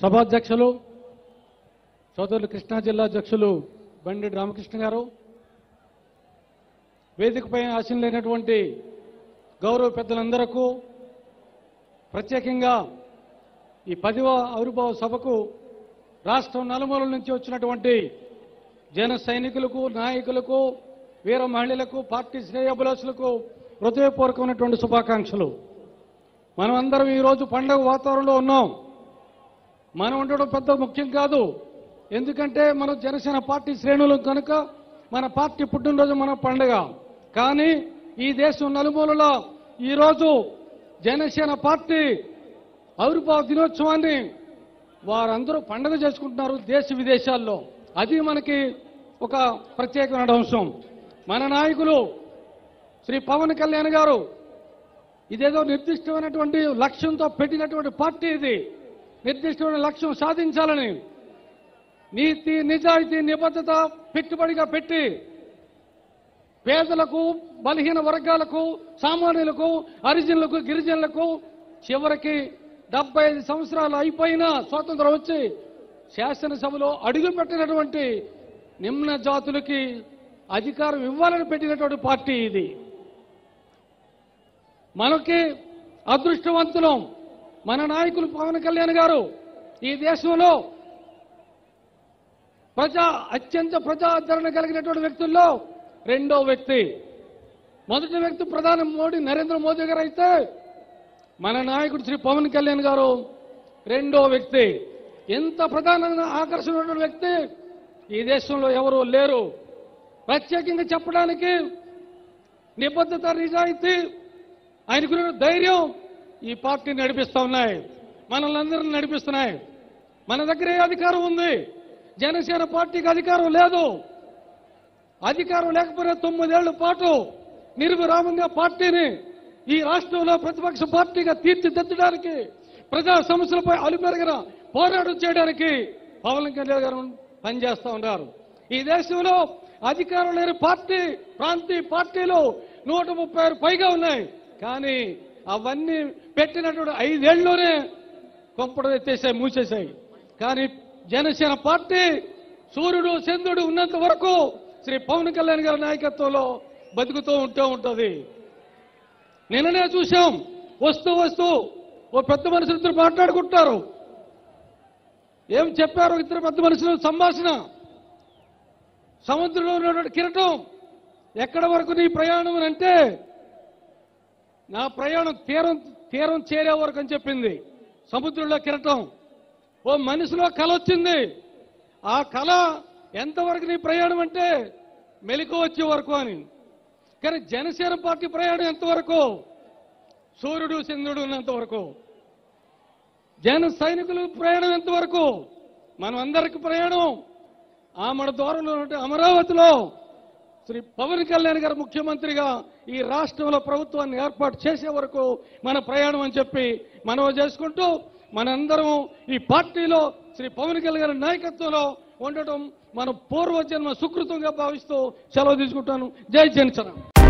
సభాధ్యక్షులు సోదరులు కృష్ణా జిల్లా అధ్యక్షులు బండి రామకృష్ణ గారు వేదికపై ఆశీనులైనటువంటి గౌరవ పెద్దలందరకు ప్రత్యేకంగా ఈ పదివ ఆవిర్భావ సభకు రాష్ట్రం నలుమూలల నుంచి వచ్చినటువంటి జన సైనికులకు నాయకులకు వీర మహిళలకు పార్టీ శ్రేయభిలాషులకు హృదయపూర్వకమైనటువంటి శుభాకాంక్షలు మనం అందరం ఈరోజు పండగ వాతావరణంలో ఉన్నాం మనం ఉండడం పెద్ద ముఖ్యం కాదు ఎందుకంటే మనం జనసేన పార్టీ శ్రేణులు కనుక మన పార్టీ పుట్టినరోజు మన పండుగ కానీ ఈ దేశం నలుమూలలో ఈరోజు జనసేన పార్టీ ఆవిర్భావ దినోత్సవాన్ని వారందరూ పండుగ చేసుకుంటున్నారు దేశ విదేశాల్లో అది మనకి ఒక ప్రత్యేకమైన అంశం మన నాయకులు శ్రీ పవన్ కళ్యాణ్ గారు ఇదేదో నిర్దిష్టమైనటువంటి లక్ష్యంతో పెట్టినటువంటి పార్టీ ఇది నిర్దిష్టమైన లక్ష్యం సాధించాలని నీతి నిజాయితీ నిబద్ధత పెట్టుబడిగా పెట్టి పేదలకు బలహీన వర్గాలకు సామాన్యులకు హరిజనులకు గిరిజనులకు చివరికి డెబ్బై ఐదు సంవత్సరాలు అయిపోయినా స్వాతంత్రం వచ్చి శాసనసభలో అడుగుపెట్టినటువంటి నిమ్న జాతులకి అధికారం ఇవ్వాలని పెట్టినటువంటి పార్టీ ఇది మనకి అదృష్టవంతులం మన నాయకులు పవన్ కళ్యాణ్ గారు ఈ దేశంలో ప్రజా అత్యంత ప్రజాదరణ కలిగినటువంటి వ్యక్తుల్లో రెండో వ్యక్తి మొదటి వ్యక్తి ప్రధాని మోడీ నరేంద్ర మోదీ గారు అయితే మన నాయకుడు శ్రీ పవన్ కళ్యాణ్ గారు రెండో వ్యక్తి ఎంత ప్రధానంగా ఆకర్షణ ఉన్నటువంటి వ్యక్తి ఈ దేశంలో ఎవరు లేరు ప్రత్యేకంగా చెప్పడానికి నిబద్ధత నిజాయితీ ఆయనకున్న ధైర్యం ఈ పార్టీని నడిపిస్తా ఉన్నాయి మనల్ని అందరిని నడిపిస్తున్నాయి మన దగ్గర ఏ అధికారం ఉంది జనసేన పార్టీకి అధికారం లేదు అధికారం లేకపోయినా తొమ్మిదేళ్ల పాటు నిర్విరామంగా పార్టీని ఈ రాష్ట్రంలో ప్రతిపక్ష పార్టీగా తీర్చిదిద్దడానికి ప్రజా సమస్యలపై అలుపెరగిన పోరాటం చేయడానికి పవన్ కళ్యాణ్ గారు పనిచేస్తా ఉన్నారు ఈ దేశంలో అధికారం లేని పార్టీ ప్రాంతీయ పార్టీలు నూట ముప్పై ఆరు పైగా ఉన్నాయి కానీ అవన్నీ పెట్టినటువంటి ఐదేళ్లలోనే కొంపడం ఎత్తేసాయి మూసేశాయి కానీ జనసేన పార్టీ సూర్యుడు చంద్రుడు ఉన్నంత వరకు శ్రీ పవన్ కళ్యాణ్ గారి నాయకత్వంలో బతుకుతూ ఉంటూ ఉంటుంది నిన్ననే చూశాం వస్తూ వస్తూ ఓ పెద్ద మనుషులు ఇద్దరు మాట్లాడుకుంటారు ఏం చెప్పారు ఇద్దరు పెద్ద మనుషులు సంభాషణ సముద్రంలో ఉన్నటువంటి కిరటం ఎక్కడ వరకు నీ ప్రయాణం అని అంటే నా ప్రయాణం తీరం తీరం చేరే వరకు అని చెప్పింది సముద్రంలో కిరటం ఓ మనిషిలో కళ వచ్చింది ఆ కళ ఎంతవరకు నీ ప్రయాణం అంటే మెలకు వచ్చే వరకు అని కానీ జనసేన పార్టీ ప్రయాణం ఎంతవరకు సూర్యుడు చంద్రుడు ఉన్నంత వరకు జన సైనికుల ప్రయాణం ఎంతవరకు మనం అందరికి ప్రయాణం ఆమడ దూరంలో ఉన్నటువంటి అమరావతిలో శ్రీ పవన్ కళ్యాణ్ గారు ముఖ్యమంత్రిగా ఈ రాష్ట్రంలో ప్రభుత్వాన్ని ఏర్పాటు చేసే వరకు మన ప్రయాణం అని చెప్పి మనం చేసుకుంటూ మనందరం ఈ పార్టీలో శ్రీ పవన్ కళ్యాణ్ గారి నాయకత్వంలో ఉండటం మన పూర్వజన్మ సుకృతంగా భావిస్తూ సెలవు తీసుకుంటాను జై జనసేన